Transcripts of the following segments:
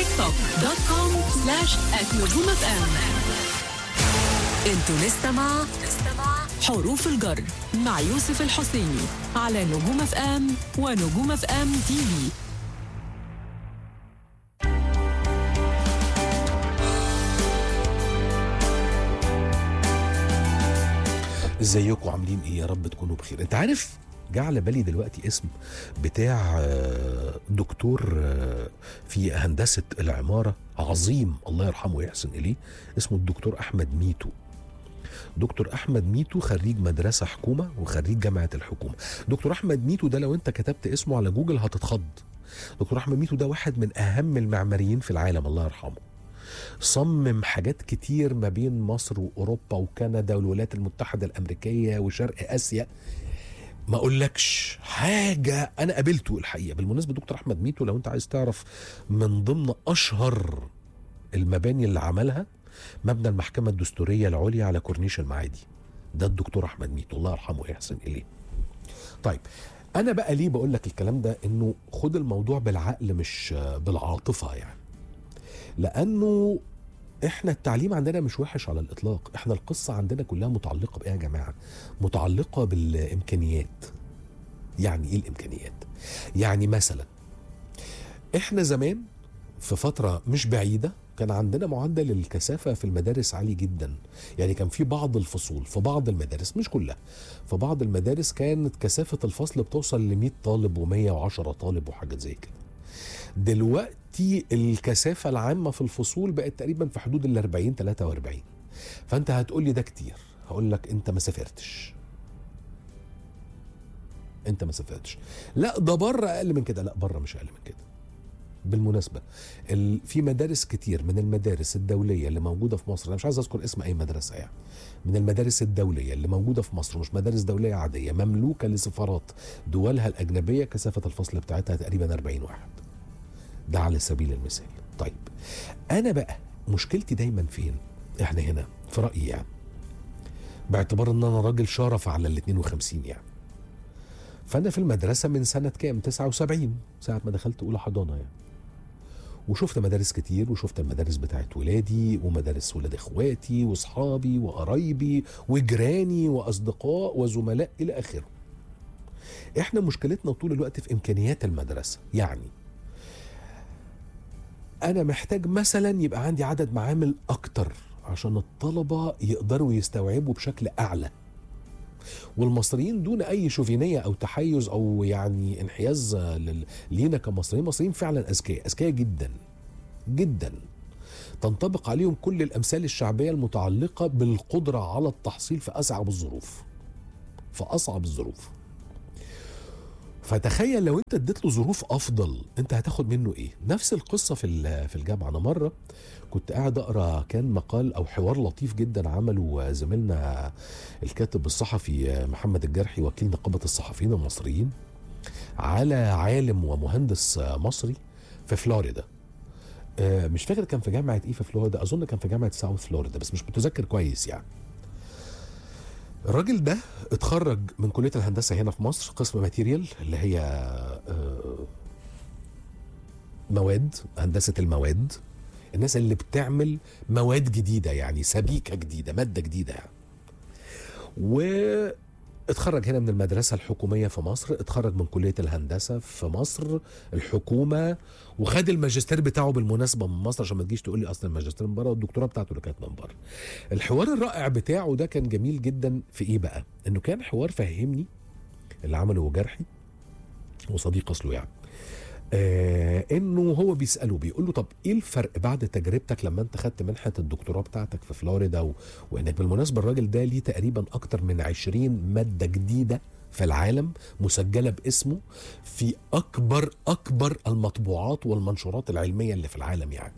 توك دوت كوم سلاش نجوم اف ام انتوا لسه مع حروف الجر مع يوسف الحسيني على نجوم اف ام ونجوم اف ام تي في ازيكم عاملين ايه يا رب تكونوا بخير انت عارف جه على بالي دلوقتي اسم بتاع آه، دكتور آه، في هندسة العمارة عظيم الله يرحمه ويحسن إليه اسمه الدكتور أحمد ميتو دكتور أحمد ميتو خريج مدرسة حكومة وخريج جامعة الحكومة دكتور أحمد ميتو ده لو أنت كتبت اسمه على جوجل هتتخض دكتور أحمد ميتو ده واحد من أهم المعماريين في العالم الله يرحمه صمم حاجات كتير ما بين مصر واوروبا وكندا والولايات المتحده الامريكيه وشرق اسيا ما اقولكش حاجه انا قابلته الحقيقه بالمناسبه دكتور احمد ميتو لو انت عايز تعرف من ضمن اشهر المباني اللي عملها مبنى المحكمه الدستوريه العليا على كورنيش المعادي ده الدكتور احمد ميتو الله يرحمه ويحسن اليه طيب انا بقى ليه بقول لك الكلام ده انه خد الموضوع بالعقل مش بالعاطفه يعني لانه احنا التعليم عندنا مش وحش على الاطلاق احنا القصه عندنا كلها متعلقه بايه يا جماعه متعلقه بالامكانيات يعني ايه الامكانيات يعني مثلا احنا زمان في فتره مش بعيده كان عندنا معدل الكثافه في المدارس عالي جدا يعني كان في بعض الفصول في بعض المدارس مش كلها في بعض المدارس كانت كثافه الفصل بتوصل ل 100 طالب و110 طالب وحاجات زي كده دلوقتي الكثافه العامه في الفصول بقت تقريبا في حدود ال 40 43 فانت هتقول لي ده كتير هقول لك انت ما سافرتش انت ما سافرتش لا ده بره اقل من كده لا بره مش اقل من كده بالمناسبة ال- في مدارس كتير من المدارس الدولية اللي موجودة في مصر أنا مش عايز أذكر اسم أي مدرسة يعني من المدارس الدولية اللي موجودة في مصر مش مدارس دولية عادية مملوكة لسفارات دولها الأجنبية كثافة الفصل بتاعتها تقريبا 40 واحد ده على سبيل المثال طيب أنا بقى مشكلتي دايما فين إحنا هنا في رأيي يعني باعتبار ان انا راجل شرف على ال 52 يعني فانا في المدرسه من سنه كام 79 ساعه ما دخلت اولى حضانه يعني وشفت مدارس كتير وشفت المدارس بتاعت ولادي ومدارس ولاد اخواتي واصحابي وقرايبي وجيراني واصدقاء وزملاء الى اخره احنا مشكلتنا طول الوقت في امكانيات المدرسه يعني انا محتاج مثلا يبقى عندي عدد معامل اكتر عشان الطلبه يقدروا يستوعبوا بشكل اعلى والمصريين دون اي شوفينيه او تحيز او يعني انحياز لل- لينا كمصريين مصريين فعلا اذكياء اذكياء جدا جدا تنطبق عليهم كل الامثال الشعبيه المتعلقه بالقدره على التحصيل في اصعب الظروف في اصعب الظروف فتخيل لو انت اديت له ظروف افضل انت هتاخد منه ايه نفس القصه في ال- في الجامعه انا مره كنت قاعد اقرا كان مقال او حوار لطيف جدا عمله زميلنا الكاتب الصحفي محمد الجرحي وكيل نقابه الصحفيين المصريين على عالم ومهندس مصري في فلوريدا آه، مش فاكر كان في جامعه ايه في فلوريدا اظن كان في جامعه ساوث فلوريدا بس مش متذكر كويس يعني الراجل ده اتخرج من كليه الهندسه هنا في مصر قسم ماتيريال اللي هي آه، مواد هندسه المواد الناس اللي بتعمل مواد جديده يعني سبيكه جديده ماده جديده يعني و اتخرج هنا من المدرسة الحكومية في مصر اتخرج من كلية الهندسة في مصر الحكومة وخد الماجستير بتاعه بالمناسبة من مصر عشان ما تجيش تقول لي أصل الماجستير من بره والدكتوراه بتاعته اللي كانت من بره الحوار الرائع بتاعه ده كان جميل جدا في إيه بقى إنه كان حوار فهمني اللي عمله جرحي وصديق أصله يعني آه انه هو بيساله بيقول له طب ايه الفرق بعد تجربتك لما انت خدت منحه الدكتوراه بتاعتك في فلوريدا و... وانك بالمناسبه الراجل ده ليه تقريبا اكتر من 20 ماده جديده في العالم مسجله باسمه في اكبر اكبر المطبوعات والمنشورات العلميه اللي في العالم يعني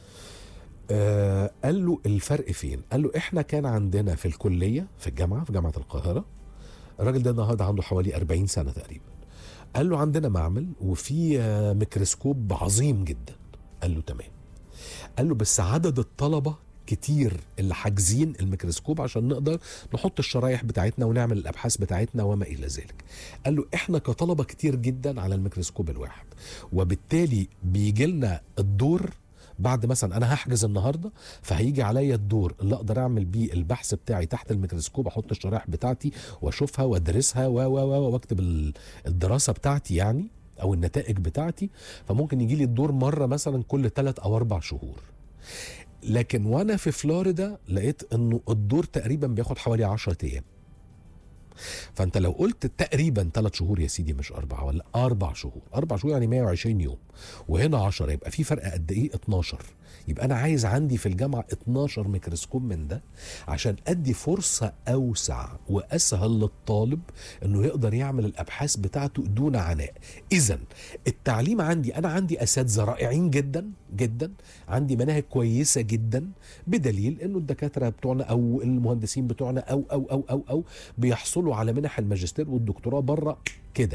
آه قال له الفرق فين قال له احنا كان عندنا في الكليه في الجامعه في جامعه القاهره الراجل ده النهارده عنده حوالي 40 سنه تقريبا قال له عندنا معمل وفي آه، ميكروسكوب عظيم جدا قال له تمام قال له بس عدد الطلبه كتير اللي حاجزين الميكروسكوب عشان نقدر نحط الشرايح بتاعتنا ونعمل الابحاث بتاعتنا وما الى ذلك قال له احنا كطلبه كتير جدا على الميكروسكوب الواحد وبالتالي بيجي لنا الدور بعد مثلا انا هحجز النهارده فهيجي عليا الدور اللي اقدر اعمل بيه البحث بتاعي تحت الميكروسكوب احط الشرائح بتاعتي واشوفها وادرسها و و و واكتب ال- الدراسه بتاعتي يعني او النتائج بتاعتي فممكن يجي لي الدور مره مثلا كل ثلاث او اربع شهور لكن وانا في فلوريدا لقيت انه الدور تقريبا بياخد حوالي 10 ايام فانت لو قلت تقريبا ثلاث شهور يا سيدي مش اربعه ولا اربع شهور اربع شهور يعني 120 يوم وهنا 10 يبقى في فرق قد ايه 12 يبقى انا عايز عندي في الجامعه 12 ميكروسكوب من ده عشان ادي فرصه اوسع واسهل للطالب انه يقدر يعمل الابحاث بتاعته دون عناء اذا التعليم عندي انا عندي اساتذه رائعين جدا جدا عندي مناهج كويسه جدا بدليل انه الدكاتره بتوعنا او المهندسين بتوعنا او او او او او بيحصلوا على منح الماجستير والدكتوراه بره كده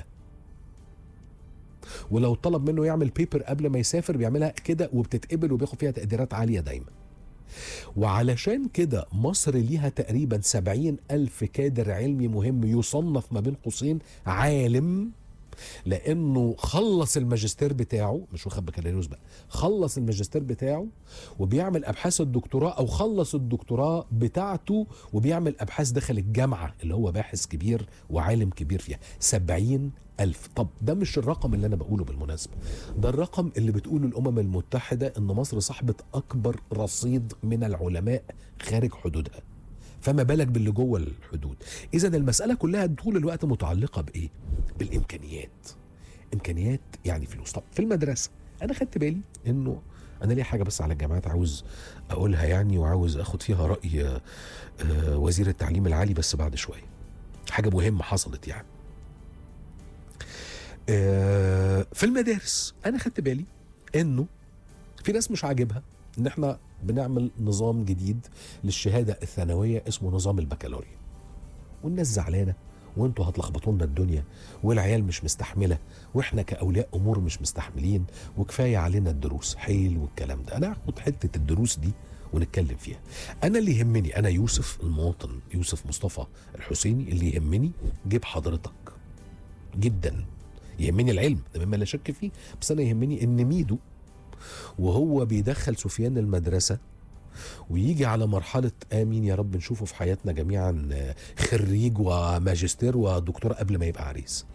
ولو طلب منه يعمل بيبر قبل ما يسافر بيعملها كده وبتتقبل وبياخد فيها تقديرات عالية دايما وعلشان كده مصر ليها تقريبا سبعين ألف كادر علمي مهم يصنف ما بين قوسين عالم لانه خلص الماجستير بتاعه مش واخد بكالوريوس بقى خلص الماجستير بتاعه وبيعمل ابحاث الدكتوراه او خلص الدكتوراه بتاعته وبيعمل ابحاث داخل الجامعه اللي هو باحث كبير وعالم كبير فيها سبعين ألف طب ده مش الرقم اللي أنا بقوله بالمناسبة ده الرقم اللي بتقوله الأمم المتحدة إن مصر صاحبة أكبر رصيد من العلماء خارج حدودها فما بالك باللي جوه الحدود اذا المساله كلها طول الوقت متعلقه بايه بالامكانيات امكانيات يعني فلوس طب في المدرسه انا خدت بالي انه انا ليه حاجه بس على الجامعات عاوز اقولها يعني وعاوز اخد فيها راي آه، آه، وزير التعليم العالي بس بعد شويه حاجه مهمه حصلت يعني آه، في المدارس انا خدت بالي انه في ناس مش عاجبها ان احنا بنعمل نظام جديد للشهاده الثانويه اسمه نظام البكالوريا والناس زعلانه وانتوا هتلخبطوا لنا الدنيا والعيال مش مستحمله واحنا كاولياء امور مش مستحملين وكفايه علينا الدروس حيل والكلام ده انا هاخد حته الدروس دي ونتكلم فيها انا اللي يهمني انا يوسف المواطن يوسف مصطفى الحسيني اللي يهمني جيب حضرتك جدا يهمني العلم ده مما لا شك فيه بس انا يهمني ان ميدو وهو بيدخل سفيان المدرسه ويجي على مرحلة آمين يا رب نشوفه في حياتنا جميعا آه، خريج وماجستير ودكتوراه قبل ما يبقى عريس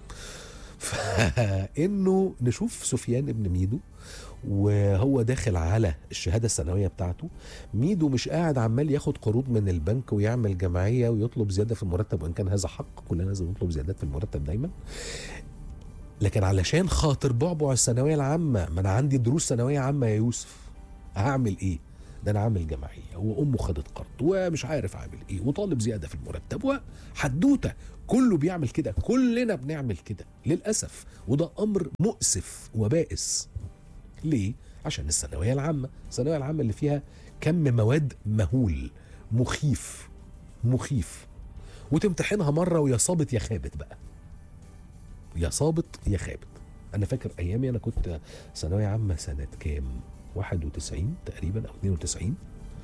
فإنه نشوف سفيان ابن ميدو وهو داخل على الشهادة الثانوية بتاعته ميدو مش قاعد عمال ياخد قروض من البنك ويعمل جمعية ويطلب زيادة في المرتب وإن كان هذا حق كلنا لازم نطلب زيادات في المرتب دايما لكن علشان خاطر بعبع الثانوية العامة ما أنا عندي دروس ثانوية عامة يا يوسف هعمل إيه؟ ده انا عامل جمعيه وامه خدت قرض ومش عارف عامل ايه وطالب زياده في المرتب وحدوته كله بيعمل كده كلنا بنعمل كده للاسف وده امر مؤسف وبائس ليه عشان الثانويه العامه الثانويه العامه اللي فيها كم مواد مهول مخيف مخيف وتمتحنها مره ويا صابت يا خابت بقى يا صابت يا خابت انا فاكر ايامي انا كنت ثانويه عامه سنه كام 91 تقريبا او 92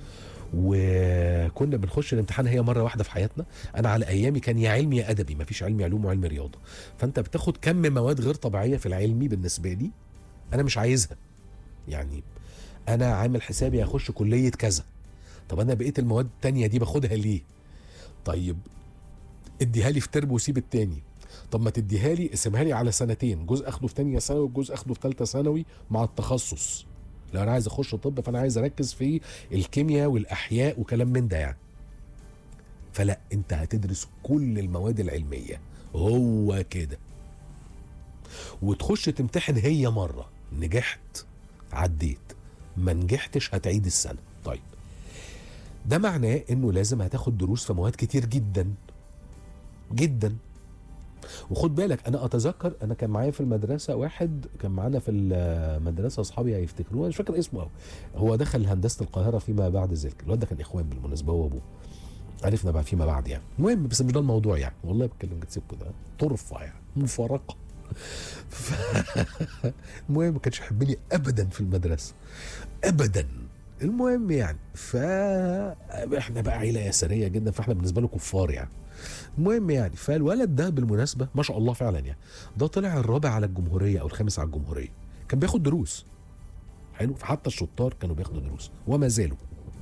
وكنا بنخش الامتحان هي مره واحده في حياتنا انا على ايامي كان يا علمي يا ادبي مفيش علمي علوم وعلم رياضه فانت بتاخد كم مواد غير طبيعيه في العلمي بالنسبه لي انا مش عايزها يعني انا عامل حسابي هخش كليه كذا طب انا بقيت المواد التانية دي باخدها ليه طيب اديها لي في ترم وسيب التاني طب ما تديها لي اسمها لي على سنتين جزء اخده في تانية ثانوي وجزء اخده في ثالثه ثانوي مع التخصص لو انا عايز اخش طب فانا عايز اركز في الكيمياء والاحياء وكلام من ده يعني فلا انت هتدرس كل المواد العلميه هو كده وتخش تمتحن هي مره نجحت عديت ما نجحتش هتعيد السنه طيب ده معناه انه لازم هتاخد دروس في مواد كتير جدا جدا وخد بالك انا اتذكر انا كان معايا في المدرسه واحد كان معانا في المدرسه اصحابي هيفتكروه مش فاكر اسمه قوي هو دخل هندسه القاهره فيما بعد ذلك الواد ده كان اخوان بالمناسبه هو وابوه عرفنا بقى فيما بعد يعني المهم بس مش ده الموضوع يعني والله بتكلم كده سيبكوا ده طرفه يعني مفارقه ف... المهم ما كانش يحبني ابدا في المدرسه ابدا المهم يعني فاحنا بقى عيله يساريه جدا فاحنا بالنسبه له كفار يعني المهم يعني فالولد ده بالمناسبه ما شاء الله فعلا يعني ده طلع الرابع على الجمهوريه او الخامس على الجمهوريه كان بياخد دروس حلو فحتى الشطار كانوا بياخدوا دروس وما زالوا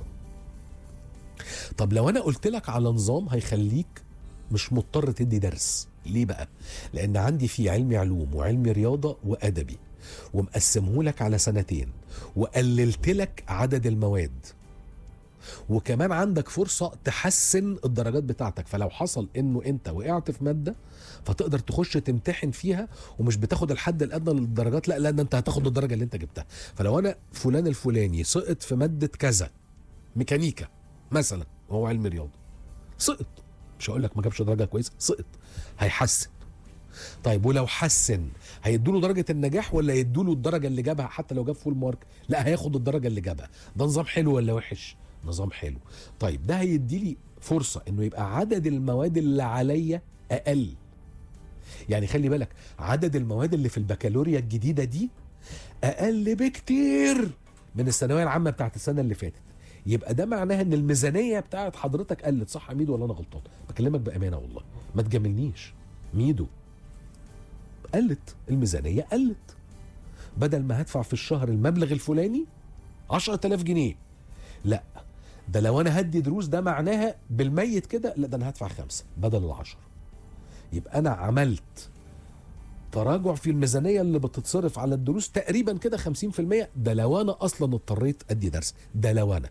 طب لو انا قلت لك على نظام هيخليك مش مضطر تدي درس ليه بقى لان عندي فيه علمي علوم وعلمي رياضه وادبي ومقسمه لك على سنتين وقللت لك عدد المواد وكمان عندك فرصة تحسن الدرجات بتاعتك فلو حصل انه انت وقعت في مادة فتقدر تخش تمتحن فيها ومش بتاخد الحد الادنى للدرجات لا لا ده انت هتاخد الدرجة اللي انت جبتها فلو انا فلان الفلاني سقط في مادة كذا ميكانيكا مثلا وهو علم رياضة سقط مش هقول لك ما جابش درجة كويسة سقط هيحسن طيب ولو حسن هيدوله درجة النجاح ولا يدوله الدرجة اللي جابها حتى لو جاب فول مارك لا هياخد الدرجة اللي جابها ده نظام حلو ولا وحش نظام حلو طيب ده هيدي لي فرصة انه يبقى عدد المواد اللي عليا اقل يعني خلي بالك عدد المواد اللي في البكالوريا الجديدة دي اقل بكتير من الثانوية العامة بتاعت السنة اللي فاتت يبقى ده معناها ان الميزانية بتاعت حضرتك قلت صح يا ميدو ولا انا غلطان بكلمك بأمانة والله ما تجاملنيش ميدو قلت الميزانية قلت بدل ما هدفع في الشهر المبلغ الفلاني 10000 جنيه لا ده لو انا هدي دروس ده معناها بالميت كده لا ده انا هدفع خمسة بدل العشرة يبقى انا عملت تراجع في الميزانية اللي بتتصرف على الدروس تقريبا كده 50% ده لو انا اصلا اضطريت ادي درس ده لو انا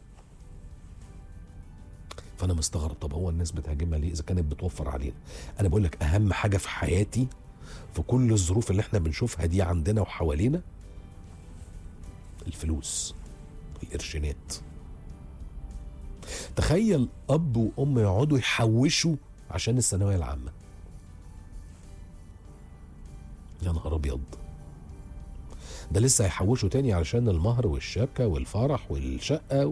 فانا مستغرب طب هو الناس بتهاجمها ليه اذا كانت بتوفر علينا انا بقول لك اهم حاجة في حياتي في كل الظروف اللي احنا بنشوفها دي عندنا وحوالينا الفلوس القرشينات تخيل اب وام يقعدوا يحوشوا عشان الثانويه العامه يا نهار ابيض ده لسه هيحوشوا تاني علشان المهر والشبكه والفرح والشقه و...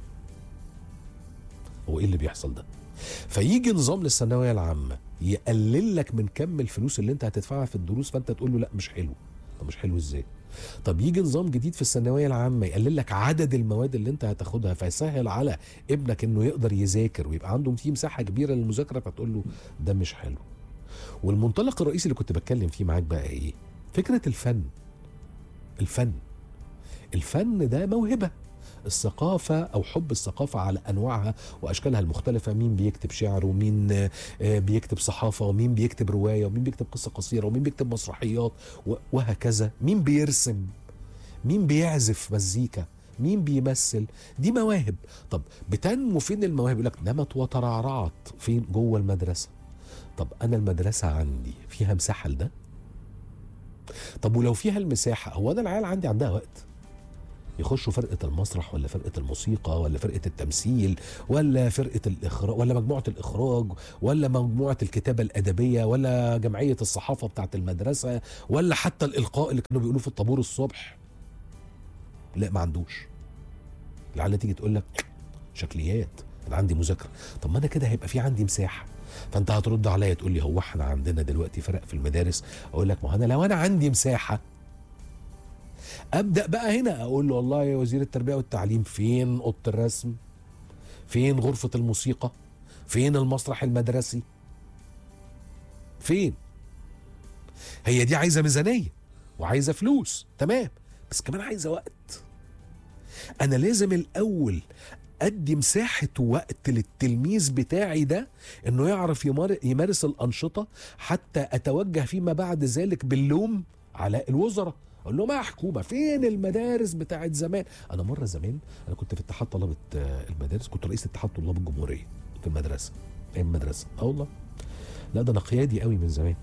هو ايه اللي بيحصل ده فيجي نظام للثانويه العامه يقلل لك من كم الفلوس اللي انت هتدفعها في الدروس فانت تقول له لا مش حلو طب مش حلو ازاي طب يجي نظام جديد في الثانويه العامه يقلل لك عدد المواد اللي انت هتاخدها فيسهل على ابنك انه يقدر يذاكر ويبقى عنده فيه مساحه كبيره للمذاكره فتقول له ده مش حلو والمنطلق الرئيسي اللي كنت بتكلم فيه معاك بقى ايه فكره الفن الفن الفن ده موهبه الثقافة أو حب الثقافة على أنواعها وأشكالها المختلفة مين بيكتب شعر ومين آه، بيكتب صحافة ومين بيكتب رواية ومين بيكتب قصة قصيرة ومين بيكتب مسرحيات و- وهكذا مين بيرسم مين بيعزف مزيكا مين بيمثل دي مواهب طب بتنمو فين المواهب يقول لك نمت وترعرعت فين جوه المدرسة طب أنا المدرسة عندي فيها مساحة لده طب ولو فيها المساحة هو أنا العيال عندي عندها وقت يخشوا فرقة المسرح ولا فرقة الموسيقى ولا فرقة التمثيل ولا فرقة الإخراج ولا مجموعة الإخراج ولا مجموعة الكتابة الأدبية ولا جمعية الصحافة بتاعة المدرسة ولا حتى الإلقاء اللي كانوا بيقولوه في الطابور الصبح لا ما عندوش العيال تيجي تقول لك شكليات انا عندي مذاكره طب ما انا كده هيبقى في عندي مساحه فانت هترد عليا تقول لي هو احنا عندنا دلوقتي فرق في المدارس اقول لك ما هو انا لو انا عندي مساحه ابدا بقى هنا اقول له والله يا وزير التربيه والتعليم فين اوضه الرسم فين غرفه الموسيقى فين المسرح المدرسي فين هي دي عايزه ميزانيه وعايزه فلوس تمام بس كمان عايزه وقت انا لازم الاول ادي مساحه وقت للتلميذ بتاعي ده انه يعرف يمار- يمارس الانشطه حتى اتوجه فيما بعد ذلك باللوم على الوزراء اقول لهم يا حكومه فين المدارس بتاعت زمان انا مره زمان انا كنت في اتحاد طلبه آه، المدارس كنت رئيس اتحاد طلاب الجمهوريه في المدرسه ايام المدرسه اه والله لا ده انا قيادي قوي من زمان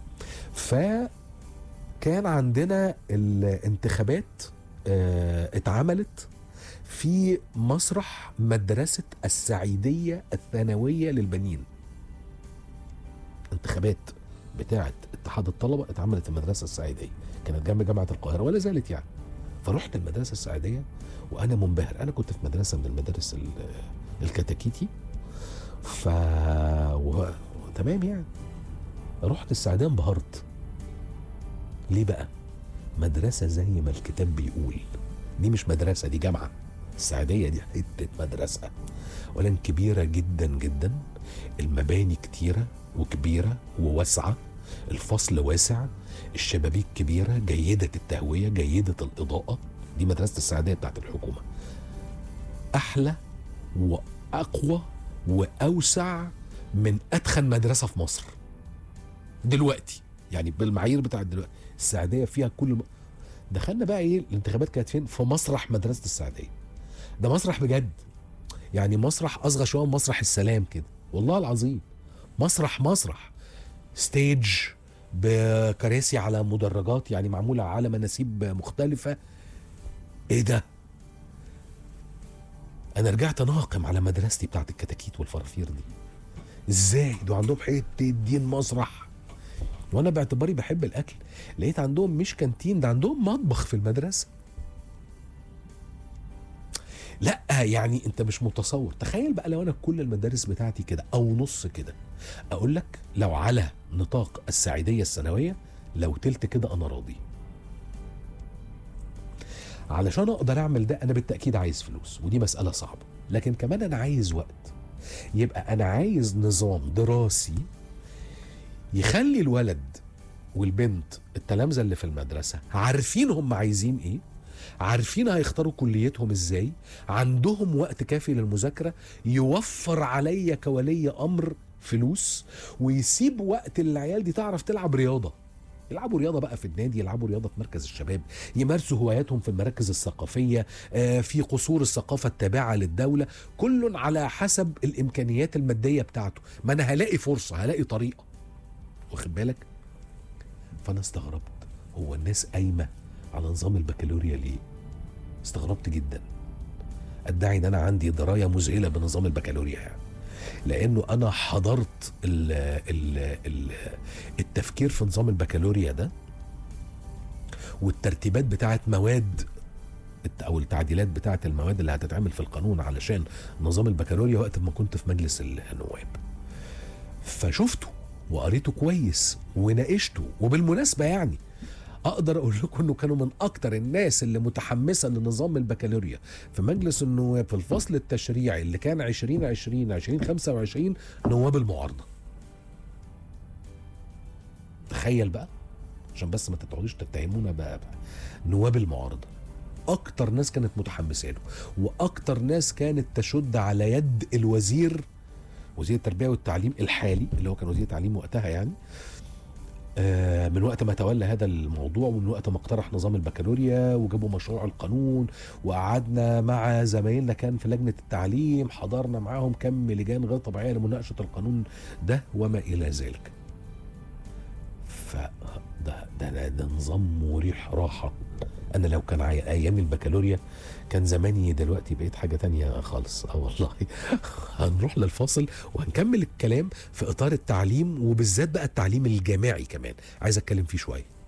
فكان عندنا الانتخابات آه، اتعملت في مسرح مدرسة السعيدية الثانوية للبنين انتخابات بتاعة اتحاد الطلبة اتعملت في المدرسة السعيدية كانت جنب جامعة القاهرة ولا زالت يعني فرحت المدرسة السعيدية وأنا منبهر أنا كنت في مدرسة من المدارس ال- الكتاكيتي ف و... تمام يعني رحت السعيدية انبهرت ليه بقى مدرسة زي ما الكتاب بيقول دي مش مدرسة دي جامعة السعيدية دي حتة مدرسة ولكن كبيرة جدا جدا المباني كتيرة وكبيرة وواسعة الفصل واسع الشبابيك كبيرة جيدة التهوية جيدة الإضاءة دي مدرسه السعديه بتاعت الحكومه احلى واقوى واوسع من اتخن مدرسه في مصر دلوقتي يعني بالمعايير بتاعت دلوقتي السعديه فيها كل م... دخلنا بقى ايه الانتخابات كانت فين في مسرح مدرسه السعديه ده مسرح بجد يعني مسرح اصغر شويه من مسرح السلام كده والله العظيم مسرح مسرح ستيج بكراسي على مدرجات يعني معموله على مناسيب مختلفه ايه ده انا رجعت ناقم على مدرستي بتاعت الكتاكيت والفرافير دي ازاي دول عندهم حته دين مسرح وانا باعتباري بحب الاكل لقيت عندهم مش كانتين ده عندهم مطبخ في المدرسه لا يعني انت مش متصور تخيل بقى لو انا كل المدارس بتاعتي كده او نص كده اقول لك لو على نطاق السعيديه السنويه لو تلت كده انا راضي علشان اقدر اعمل ده انا بالتاكيد عايز فلوس ودي مساله صعبه لكن كمان انا عايز وقت يبقى انا عايز نظام دراسي يخلي الولد والبنت التلامذه اللي في المدرسه عارفين هم عايزين ايه عارفين هيختاروا كليتهم ازاي عندهم وقت كافي للمذاكره يوفر عليا كولي امر فلوس ويسيب وقت العيال دي تعرف تلعب رياضه يلعبوا رياضه بقى في النادي يلعبوا رياضه في مركز الشباب يمارسوا هواياتهم في المراكز الثقافيه آه، في قصور الثقافه التابعه للدوله كل على حسب الامكانيات الماديه بتاعته ما انا هلاقي فرصه هلاقي طريقه واخد بالك فانا استغربت هو الناس قايمه على نظام البكالوريا ليه استغربت جدا ادعي ان انا عندي درايه مذهله بنظام البكالوريا يعني لانه انا حضرت ال ال ال التفكير في نظام البكالوريا ده والترتيبات بتاعت مواد الت- او التعديلات بتاعت المواد اللي هتتعمل في القانون علشان نظام البكالوريا وقت ما كنت في مجلس النواب فشفته وقريته كويس وناقشته وبالمناسبه يعني اقدر اقول لكم انه كانوا من اكتر الناس اللي متحمسه لنظام البكالوريا في مجلس النواب في الفصل التشريعي اللي كان 2020 2025 نواب المعارضه تخيل بقى عشان بس ما تقعدوش تتهمونا بقى, بقى نواب المعارضه اكتر ناس كانت متحمسه له واكتر ناس كانت تشد على يد الوزير وزير التربيه والتعليم الحالي اللي هو كان وزير التعليم وقتها يعني آه، من وقت ما تولى هذا الموضوع ومن وقت ما اقترح نظام البكالوريا وجابوا مشروع القانون وقعدنا مع زمايلنا كان في لجنه التعليم حضرنا معاهم كم لجان غير طبيعيه لمناقشه القانون ده وما الى ذلك. فده ده, ده, ده نظام مريح راحه انا لو كان عي- ايام البكالوريا كان زماني دلوقتي بقيت حاجه تانية خالص اه والله هنروح للفاصل وهنكمل الكلام في اطار التعليم وبالذات بقى التعليم الجامعي كمان عايز اتكلم فيه شويه